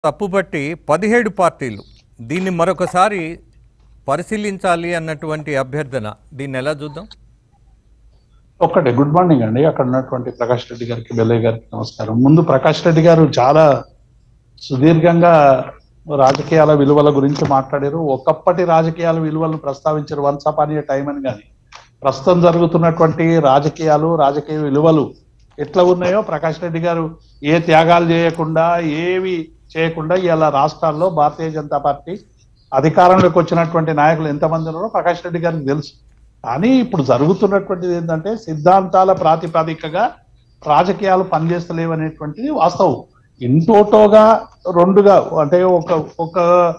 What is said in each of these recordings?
తప్పుపట్టి పదిహేడు పార్టీలు దీన్ని మరొకసారి పరిశీలించాలి అన్నటువంటి అభ్యర్థన దీన్ని ఎలా చూద్దాం ఒక్కటే గుడ్ మార్నింగ్ అండి అక్కడ ఉన్నటువంటి ప్రకాష్ రెడ్డి గారికి బెల్లయ్య గారికి నమస్కారం ముందు ప్రకాష్ రెడ్డి గారు చాలా సుదీర్ఘంగా రాజకీయాల విలువల గురించి మాట్లాడారు ఒకప్పటి రాజకీయాల విలువలను ప్రస్తావించారు వన్స్ అపాన్ ఏ టైం అని కానీ ప్రస్తుతం జరుగుతున్నటువంటి రాజకీయాలు రాజకీయ విలువలు ఎట్లా ఉన్నాయో ప్రకాష్ రెడ్డి గారు ఏ త్యాగాలు చేయకుండా ఏవి చేయకుండా ఇలా రాష్ట్రాల్లో భారతీయ జనతా పార్టీ అధికారంలోకి వచ్చినటువంటి నాయకులు ఎంతమంది ఉన్నారో ప్రకాష్ రెడ్డి గారికి తెలుసు కానీ ఇప్పుడు జరుగుతున్నటువంటిది ఏంటంటే సిద్ధాంతాల ప్రాతిపదికగా రాజకీయాలు పనిచేస్తలేవు అనేటువంటిది వాస్తవం ఇంటోటోగా రెండుగా అంటే ఒక ఒక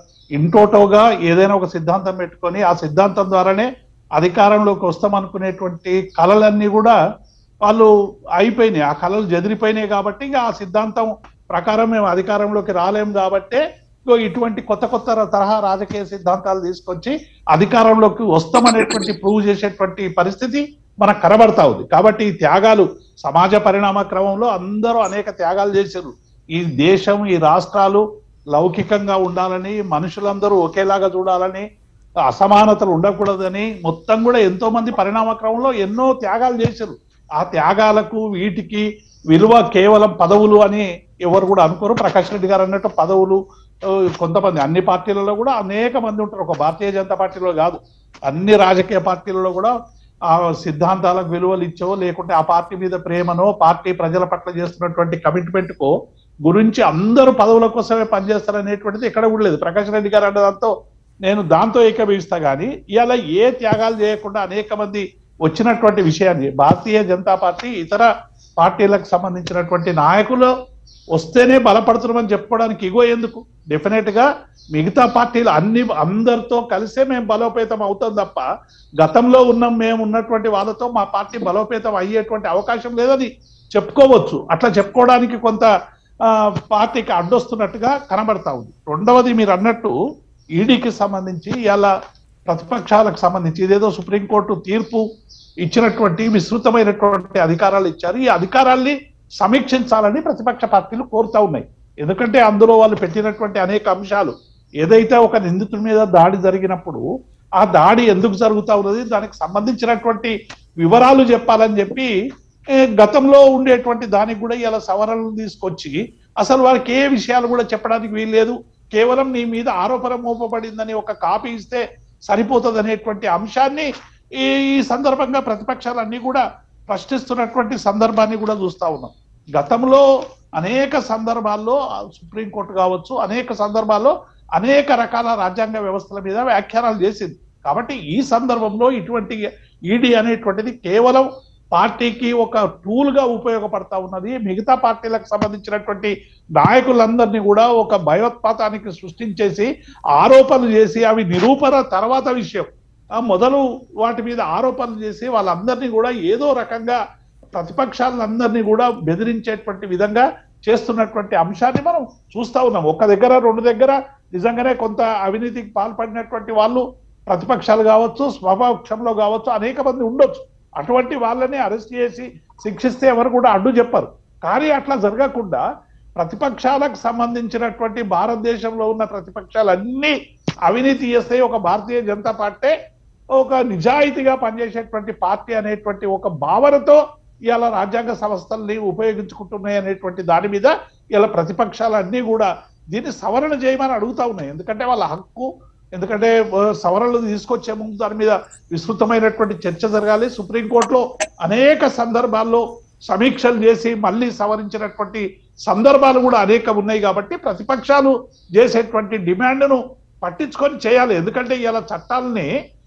ఇంటోటోగా ఏదైనా ఒక సిద్ధాంతం పెట్టుకొని ఆ సిద్ధాంతం ద్వారానే అధికారంలోకి వస్తాం అనుకునేటువంటి కళలన్నీ కూడా వాళ్ళు అయిపోయినాయి ఆ కళలు జదిరిపోయినాయి కాబట్టి ఇక ఆ సిద్ధాంతం ప్రకారం మేము అధికారంలోకి రాలేం కాబట్టే ఇగో ఇటువంటి కొత్త కొత్త తరహా రాజకీయ సిద్ధాంతాలు తీసుకొచ్చి అధికారంలోకి వస్తామనేటువంటి ప్రూవ్ చేసేటువంటి పరిస్థితి మనకు కనబడతా ఉంది కాబట్టి ఈ త్యాగాలు సమాజ పరిణామ క్రమంలో అందరూ అనేక త్యాగాలు చేశారు ఈ దేశం ఈ రాష్ట్రాలు లౌకికంగా ఉండాలని మనుషులందరూ ఒకేలాగా చూడాలని అసమానతలు ఉండకూడదని మొత్తం కూడా ఎంతో మంది పరిణామ క్రమంలో ఎన్నో త్యాగాలు చేశారు ఆ త్యాగాలకు వీటికి విలువ కేవలం పదవులు అని ఎవరు కూడా అనుకోరు ప్రకాష్ రెడ్డి గారు అన్నట్టు పదవులు ఆ, కొంతమంది అన్ని పార్టీలలో కూడా అనేక మంది ఉంటారు ఒక భారతీయ జనతా పార్టీలో కాదు అన్ని రాజకీయ పార్టీలలో కూడా ఆ సిద్ధాంతాలకు విలువలు ఇచ్చో లేకుంటే ఆ పార్టీ మీద ప్రేమనో పార్టీ ప్రజల పట్ల చేస్తున్నటువంటి కమిట్మెంట్ కో గురించి అందరూ పదవుల కోసమే పనిచేస్తారనేటువంటిది ఎక్కడ కూడా లేదు ప్రకాష్ రెడ్డి గారు అన్న దాంతో నేను దాంతో ఏకీభవిస్తా కానీ ఇవాళ ఏ త్యాగాలు చేయకుండా అనేక మంది వచ్చినటువంటి విషయాన్ని భారతీయ జనతా పార్టీ ఇతర పార్టీలకు సంబంధించినటువంటి నాయకులు వస్తేనే బలపడుతున్నామని చెప్పుకోవడానికి ఇగో ఎందుకు డెఫినెట్ గా మిగతా పార్టీలు అన్ని అందరితో కలిసే మేము బలోపేతం అవుతాం తప్ప గతంలో ఉన్నాం మేము ఉన్నటువంటి వాళ్ళతో మా పార్టీ బలోపేతం అయ్యేటువంటి అవకాశం లేదని చెప్పుకోవచ్చు అట్లా చెప్పుకోవడానికి కొంత ఆ, పార్టీకి అడ్డొస్తున్నట్టుగా కనబడతా ఉంది రెండవది మీరు అన్నట్టు ఈడీకి సంబంధించి ఇలా ప్రతిపక్షాలకు సంబంధించి ఇదేదో సుప్రీంకోర్టు తీర్పు ఇచ్చినటువంటి విస్తృతమైనటువంటి అధికారాలు ఇచ్చారు ఈ అధికారాల్ని సమీక్షించాలని ప్రతిపక్ష పార్టీలు కోరుతా ఉన్నాయి ఎందుకంటే అందులో వాళ్ళు పెట్టినటువంటి అనేక అంశాలు ఏదైతే ఒక నిందితుడి మీద దాడి జరిగినప్పుడు ఆ దాడి ఎందుకు జరుగుతా ఉన్నది దానికి సంబంధించినటువంటి వివరాలు చెప్పాలని చెప్పి ఏ, గతంలో ఉండేటువంటి దానికి కూడా ఇలా సవరణలు తీసుకొచ్చి అసలు వారికి ఏ విషయాలు కూడా చెప్పడానికి వీల్లేదు కేవలం నీ మీద ఆరోపణ మోపబడిందని ఒక కాపీ ఇస్తే సరిపోతుంది అనేటువంటి అంశాన్ని ఈ ఈ సందర్భంగా ప్రతిపక్షాలన్నీ కూడా ప్రశ్నిస్తున్నటువంటి సందర్భాన్ని కూడా చూస్తా ఉన్నాం గతంలో అనేక సందర్భాల్లో ఆ సుప్రీంకోర్టు కావచ్చు అనేక సందర్భాల్లో అనేక రకాల రాజ్యాంగ వ్యవస్థల మీద వ్యాఖ్యానాలు చేసింది కాబట్టి ఈ సందర్భంలో ఇటువంటి ఈడీ అనేటువంటిది కేవలం పార్టీకి ఒక టూల్ గా ఉపయోగపడతా ఉన్నది మిగతా పార్టీలకు సంబంధించినటువంటి నాయకులందరినీ కూడా ఒక భయోత్పాతానికి సృష్టించేసి ఆరోపణలు చేసి అవి నిరూపణ తర్వాత విషయం ఆ మొదలు వాటి మీద ఆరోపణలు చేసి వాళ్ళందరినీ కూడా ఏదో రకంగా ప్రతిపక్షాలందరినీ కూడా బెదిరించేటువంటి విధంగా చేస్తున్నటువంటి అంశాన్ని మనం చూస్తా ఉన్నాం ఒక దగ్గర రెండు దగ్గర నిజంగానే కొంత అవినీతికి పాల్పడినటువంటి వాళ్ళు ప్రతిపక్షాలు కావచ్చు స్వపక్షంలో కావచ్చు అనేక మంది ఉండొచ్చు అటువంటి వాళ్ళని అరెస్ట్ చేసి శిక్షిస్తే ఎవరు కూడా అడ్డు చెప్పరు కానీ అట్లా జరగకుండా ప్రతిపక్షాలకు సంబంధించినటువంటి భారతదేశంలో ఉన్న ప్రతిపక్షాలన్నీ అవినీతి చేస్తే ఒక భారతీయ జనతా పార్టీ ఒక నిజాయితీగా పనిచేసేటువంటి పార్టీ అనేటువంటి ఒక భావనతో ఇవాళ రాజ్యాంగ సంస్థల్ని ఉపయోగించుకుంటున్నాయి అనేటువంటి దాని మీద ఇలా ప్రతిపక్షాలన్నీ కూడా దీన్ని సవరణ చేయమని అడుగుతా ఉన్నాయి ఎందుకంటే వాళ్ళ హక్కు ఎందుకంటే ఆ, సవరణలు తీసుకొచ్చే ముందు దాని మీద విస్తృతమైనటువంటి చర్చ జరగాలి సుప్రీంకోర్టులో అనేక సందర్భాల్లో సమీక్షలు చేసి మళ్ళీ సవరించినటువంటి సందర్భాలు కూడా అనేక ఉన్నాయి కాబట్టి ప్రతిపక్షాలు చేసేటువంటి డిమాండ్ను పట్టించుకొని చేయాలి ఎందుకంటే ఇలా చట్టాలని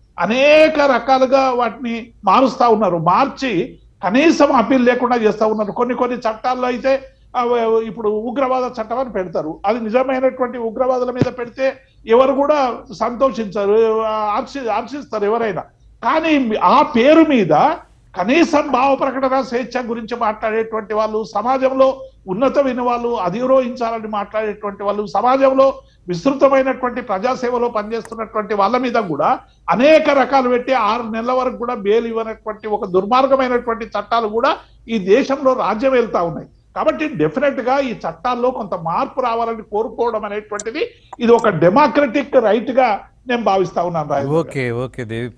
అనేక రకాలుగా వాటిని మారుస్తా ఉన్నారు మార్చి కనీసం అప్పీల్ లేకుండా చేస్తా ఉన్నారు కొన్ని కొన్ని చట్టాల్లో అయితే ఆ, ఇప్పుడు ఉగ్రవాద చట్టం అని పెడతారు అది నిజమైనటువంటి ఉగ్రవాదుల మీద పెడితే ఎవరు కూడా సంతోషించరు హర్షి హర్షిస్తారు ఎవరైనా కానీ ఆ పేరు మీద కనీసం భావ ప్రకటన స్వేచ్ఛ గురించి మాట్లాడేటువంటి వాళ్ళు సమాజంలో ఉన్నత విని వాళ్ళు అధిరోహించాలని మాట్లాడేటువంటి వాళ్ళు సమాజంలో విస్తృతమైనటువంటి ప్రజాసేవలో పనిచేస్తున్నటువంటి వాళ్ళ మీద కూడా అనేక రకాలు పెట్టి ఆరు నెలల వరకు కూడా బెయిల్ ఇవ్వనటువంటి ఒక దుర్మార్గమైనటువంటి చట్టాలు కూడా ఈ దేశంలో రాజ్యం వెళ్తా ఉన్నాయి కాబట్టి డెఫినెట్ గా ఈ చట్టాల్లో కొంత మార్పు రావాలని కోరుకోవడం అనేటువంటిది ఇది ఒక డెమోక్రటిక్ రైట్ గా నేను భావిస్తా ఉన్నాను రాజేంద్ర గారు. ఓకే ఓకే దేవి